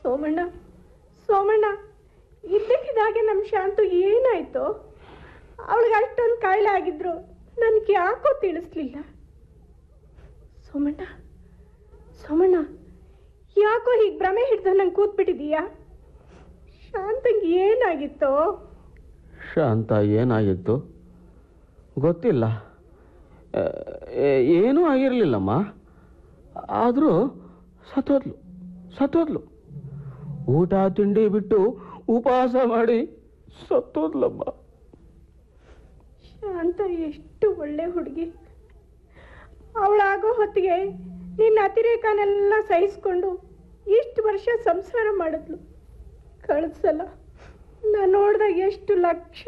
ಸೋಮಣ್ಣ ಸೋಮಣ್ಣ ಇದ್ದಕ್ಕಿದ್ದಾಗೆ ನಮ್ಮ ಶಾಂತು ಏನಾಯ್ತು ಅವಳಿಗೆ ಅಷ್ಟೊಂದು ಕಾಯಿಲೆ ಆಗಿದ್ರು ನನಗೆ ಯಾಕೋ ತಿಳಿಸ್ಲಿಲ್ಲ ಸೋಮಣ್ಣ ಸೋಮಣ್ಣ ಯಾಕೋ ಹೀಗೆ ಭ್ರಮೆ ಹಿಡ್ದು ನಂಗೆ ಕೂತ್ಬಿಟ್ಟಿದೀಯಾ ಶಾಂತಂಗೆ ಏನಾಗಿತ್ತೋ ಶಾಂತ ಏನಾಗಿತ್ತು ಗೊತ್ತಿಲ್ಲ ಆ, ಏ- ಏನೂ ಆಗಿರಲಿಲ್ಲಮ್ಮ ಆದರೂ ಸತ್ತೋದ್ಲು ಸತ್ತೋದ್ಲು ಊಟ ತಿಂಡಿ ಬಿಟ್ಟು ಉಪವಾಸ ಮಾಡಿ ಸತ್ತೋದ್ಲಮ್ಮ ಶಾಂತ ಎಷ್ಟು ಒಳ್ಳೆ ಹುಡುಗಿ ಅವಳಾಗೋ ಹೊತ್ತಿಗೆ ನಿನ್ನ ಅತಿರೇಕನೆಲ್ಲ ಸಹಿಸ್ಕೊಂಡು ಇಷ್ಟು ವರ್ಷ ಸಂಸಾರ ಮಾಡಿದ್ಲು ಕಳಿಸಲ್ಲ ನಾನು ನೋಡಿದಾಗ ಎಷ್ಟು ಲಕ್ಷ